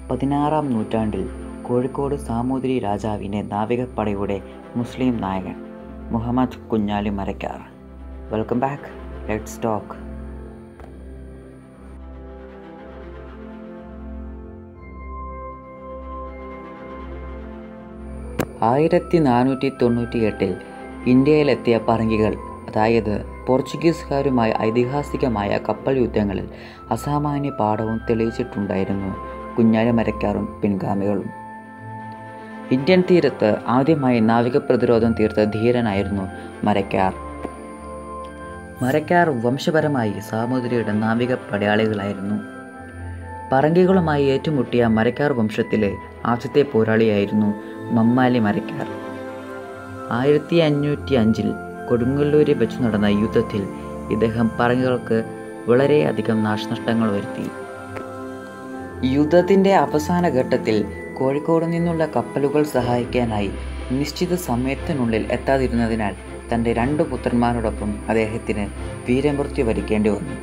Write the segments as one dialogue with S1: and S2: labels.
S1: പതിനാറാം നൂറ്റാണ്ടിൽ കോഴിക്കോട് സാമൂതിരി രാജാവിൻ്റെ നാവികപ്പടയുടെ മുസ്ലിം നായകൻ Muhammad Kunjali Marakkar welcome back let's talk ആയിരത്തി നാനൂറ്റി തൊണ്ണൂറ്റി എട്ടിൽ ഇന്ത്യയിലെത്തിയ പറങ്കികൾ അതായത് പോർച്ചുഗീസുകാരുമായി ഐതിഹാസികമായ കപ്പൽ യുദ്ധങ്ങളിൽ അസാമാന്യ പാഠവും തെളിയിച്ചിട്ടുണ്ടായിരുന്നു കുഞ്ഞാലി മരക്കാറും പിൻഗാമികളും ഇന്ത്യൻ തീരത്ത് ആദ്യമായി നാവിക പ്രതിരോധം തീർത്ത ധീരനായിരുന്നു മരക്കാർ മരക്കാർ വംശപരമായി സാമൂതിരിയുടെ നാവിക പടയാളികളായിരുന്നു പറങ്കികളുമായി ഏറ്റുമുട്ടിയ മരക്കാർ വംശത്തിലെ ആദ്യത്തെ പോരാളിയായിരുന്നു മമ്മാലി മരക്കാർ ആയിരത്തി അഞ്ഞൂറ്റി അഞ്ചിൽ കൊടുങ്ങല്ലൂരിൽ വെച്ച് നടന്ന യുദ്ധത്തിൽ ഇദ്ദേഹം പറങ്കികൾക്ക് വളരെയധികം നാശനഷ്ടങ്ങൾ വരുത്തി യുദ്ധത്തിൻ്റെ അവസാന ഘട്ടത്തിൽ കോഴിക്കോട് നിന്നുള്ള കപ്പലുകൾ സഹായിക്കാനായി നിശ്ചിത സമയത്തിനുള്ളിൽ എത്താതിരുന്നതിനാൽ തൻ്റെ രണ്ട് പുത്രന്മാരോടൊപ്പം അദ്ദേഹത്തിന് വീരമൃത്യു വരിക്കേണ്ടി വന്നു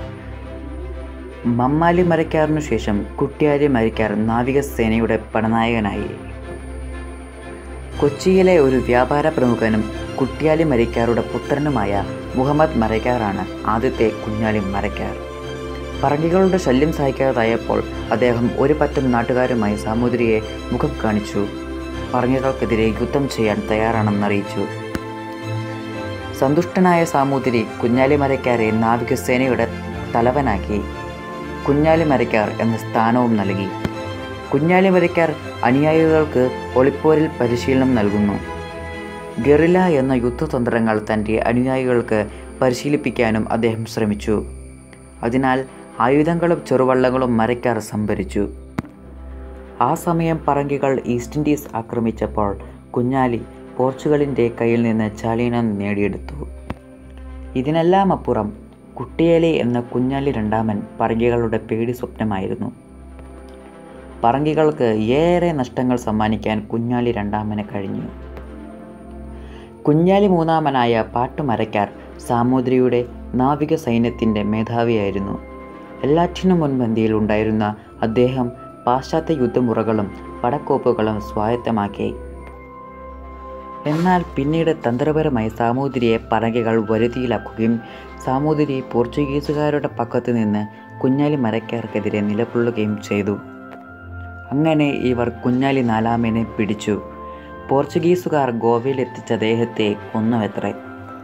S1: മമ്മാലി മരക്കാറിനു ശേഷം കുട്ടിയാലി മരക്കാർ നാവികസേനയുടെ പടനായകനായി കൊച്ചിയിലെ ഒരു വ്യാപാര പ്രമുഖനും കുട്ടിയാലി മരക്കാരുടെ പുത്രനുമായ മുഹമ്മദ് മരക്കാറാണ് ആദ്യത്തെ കുഞ്ഞാലി മരക്കാർ പറങ്കികളുടെ ശല്യം സഹിക്കാതായപ്പോൾ അദ്ദേഹം ഒരു പറ്റം നാട്ടുകാരുമായി സാമൂതിരിയെ മുഖം കാണിച്ചു പറങ്കികൾക്കെതിരെ യുദ്ധം ചെയ്യാൻ തയ്യാറാണെന്നറിയിച്ചു സന്തുഷ്ടനായ സാമൂതിരി കുഞ്ഞാലി മരക്കാരെ നാവികസേനയുടെ തലവനാക്കി കുഞ്ഞാലി മരക്കാർ എന്ന സ്ഥാനവും നൽകി കുഞ്ഞാലി മരക്കാർ അനുയായികൾക്ക് ഒളിപ്പോരിൽ പരിശീലനം നൽകുന്നു ഗറില എന്ന യുദ്ധതന്ത്രങ്ങൾ തൻ്റെ അനുയായികൾക്ക് പരിശീലിപ്പിക്കാനും അദ്ദേഹം ശ്രമിച്ചു അതിനാൽ ആയുധങ്ങളും ചെറുവള്ളങ്ങളും മരക്കാർ സംഭരിച്ചു ആ സമയം പറങ്കികൾ ഈസ്റ്റ് ഇൻഡീസ് ആക്രമിച്ചപ്പോൾ കുഞ്ഞാലി പോർച്ചുഗലിൻ്റെ കയ്യിൽ നിന്ന് ചാലീനം നേടിയെടുത്തു ഇതിനെല്ലാം അപ്പുറം കുട്ടിയേലി എന്ന കുഞ്ഞാലി രണ്ടാമൻ പറങ്കികളുടെ പേടി സ്വപ്നമായിരുന്നു പറങ്കികൾക്ക് ഏറെ നഷ്ടങ്ങൾ സമ്മാനിക്കാൻ കുഞ്ഞാലി രണ്ടാമന് കഴിഞ്ഞു കുഞ്ഞാലി മൂന്നാമനായ പാട്ടുമരക്കാർ സാമൂതിരിയുടെ നാവിക സൈന്യത്തിൻ്റെ മേധാവിയായിരുന്നു എല്ലാറ്റിനും മുൻപന്തിയിൽ ഉണ്ടായിരുന്ന അദ്ദേഹം പാശ്ചാത്യ യുദ്ധമുറകളും പടക്കോപ്പുകളും സ്വായത്തമാക്കി എന്നാൽ പിന്നീട് തന്ത്രപരമായി സാമൂതിരിയെ പറങ്കികൾ വരുതിയിലാക്കുകയും സാമൂതിരി പോർച്ചുഗീസുകാരുടെ പക്കത്ത് നിന്ന് കുഞ്ഞാലി മരക്കാർക്കെതിരെ നിലകൊള്ളുകയും ചെയ്തു അങ്ങനെ ഇവർ കുഞ്ഞാലി നാലാമനെ പിടിച്ചു പോർച്ചുഗീസുകാർ ഗോവയിലെത്തിച്ച അദ്ദേഹത്തെ കൊന്നുവത്രേ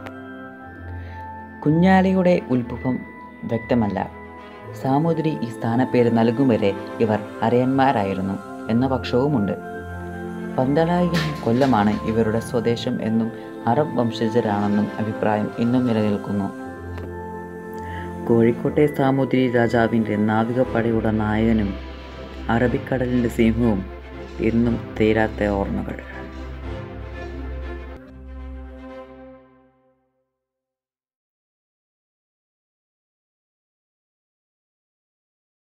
S1: കുഞ്ഞാലിയുടെ ഉത്ഭവം വ്യക്തമല്ല സാമൂതിരി ഈ സ്ഥാനപ്പേര് നൽകും വരെ ഇവർ അരയന്മാരായിരുന്നു എന്ന പക്ഷവുമുണ്ട് പന്തലായിരം കൊല്ലമാണ് ഇവരുടെ സ്വദേശം എന്നും അറബ് വംശജരാണെന്നും അഭിപ്രായം ഇന്നും നിലനിൽക്കുന്നു കോഴിക്കോട്ടെ സാമൂതിരി രാജാവിൻ്റെ നാവികപ്പടയുടെ നായകനും അറബിക്കടലിൻ്റെ സിംഹവും ഇന്നും തീരാത്ത ഓർമ്മകൾ